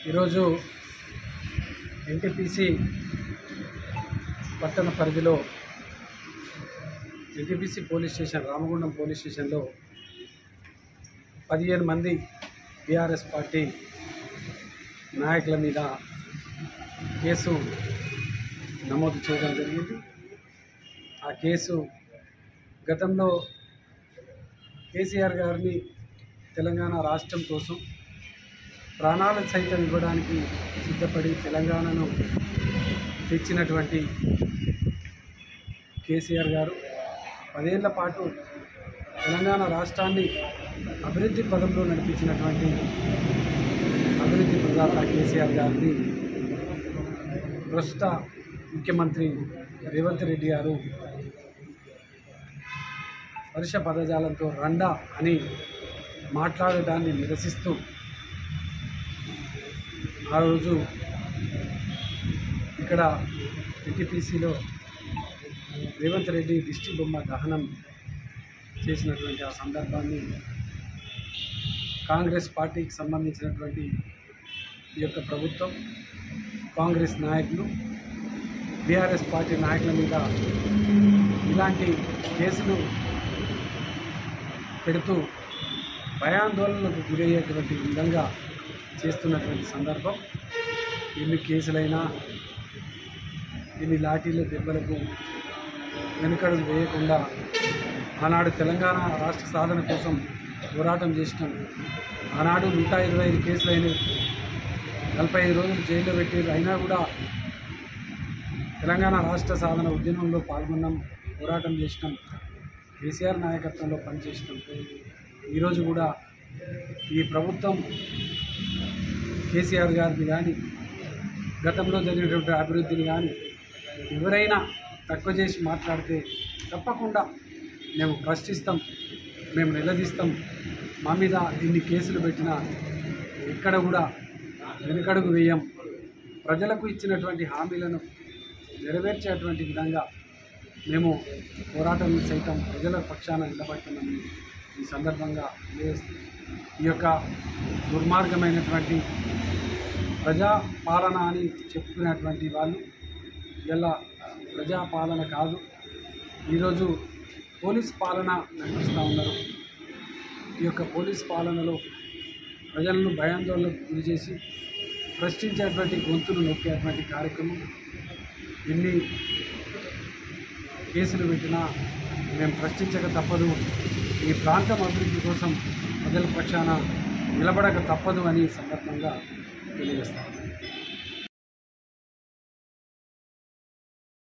ఈరోజు ఎన్టీపీసీ పట్టణ పరిధిలో NTPC police station Ramagundam police స్టేషన్లో పదిహేను మంది బీఆర్ఎస్ పార్టీ నాయకుల మీద కేసు నమోదు చేయడం జరిగింది ఆ కేసు గతంలో కేసీఆర్ గారిని తెలంగాణ రాష్ట్రం కోసం ప్రాణాలను సైతం ఇవ్వడానికి సిద్ధపడి తెలంగాణను తెచ్చినటువంటి కేసీఆర్ గారు పదేళ్ల పాటు తెలంగాణ రాష్ట్రాన్ని అభివృద్ధి పదంలో నడిపించినటువంటి అభివృద్ధి ప్రదాత కేసీఆర్ గారిని ప్రస్తుత ముఖ్యమంత్రి రేవంత్ రెడ్డి గారు పరుష పదజాలంతో రండా అని మాట్లాడడాన్ని నిరసిస్తూ ఆ రోజు ఇక్కడ ఎన్టీపీసీలో రేవంత్ రెడ్డి దిష్టి బొమ్మ దహనం చేసినటువంటి ఆ సందర్భాన్ని కాంగ్రెస్ పార్టీకి సంబంధించినటువంటి ఈ యొక్క ప్రభుత్వం కాంగ్రెస్ నాయకులు బీఆర్ఎస్ పార్టీ నాయకుల మీద ఇలాంటి కేసులు పెడుతూ భయాందోళనకు గురయ్యేటువంటి విధంగా చేస్తున్నటువంటి సందర్భం ఎన్ని కేసులైనా ఎన్ని లాఠీల దెబ్బలకు వెనుకడుగు వేయకుండా ఆనాడు తెలంగాణ రాష్ట్ర సాధన కోసం పోరాటం చేసినాం ఆనాడు నూట ఇరవై ఐదు కేసులు అయినాయి నలభై ఐదు రోజులు జైల్లో పెట్టారు అయినా కూడా తెలంగాణ రాష్ట్ర సాధన ఉద్యమంలో పాల్గొన్నాం పోరాటం చేసినాం కేసీఆర్ నాయకత్వంలో పనిచేసినాం ఈరోజు కూడా ఈ ప్రభుత్వం కేసీఆర్ గారిని కానీ గతంలో జరిగినటువంటి అభివృద్ధిని కానీ ఎవరైనా తక్కువ చేసి మాట్లాడితే తప్పకుండా మేము ప్రశ్నిస్తాం మేము నిలదీస్తాం మా మీద ఎన్ని కేసులు పెట్టినా ఎక్కడ కూడా వెనుకడుగు వేయం ప్రజలకు ఇచ్చినటువంటి హామీలను నెరవేర్చేటువంటి విధంగా మేము పోరాటం సైతం ప్రజల పక్షాన నిలబడుతున్నామని ఈ సందర్భంగా తెలియజేస్తూ ఈ యొక్క దుర్మార్గమైనటువంటి ప్రజాపాలన అని చెప్పుకునేటువంటి వాళ్ళు ఇలా ప్రజాపాలన కాదు ఈరోజు పోలీస్ పాలన నడిపిస్తూ ఉన్నారు ఈ యొక్క పోలీస్ పాలనలో ప్రజలను భయాందోళనకు గురి చేసి ప్రశ్నించేటువంటి గొంతులు నొక్కేటువంటి కార్యక్రమం ఎన్ని కేసులు పెట్టినా మేము ప్రశ్నించక తప్పదు ఈ ప్రాంతం అభివృద్ధి కోసం ప్రజల పక్షాన నిలబడక తప్పదు అని ఈ సందర్భంగా తెలియజేస్తాను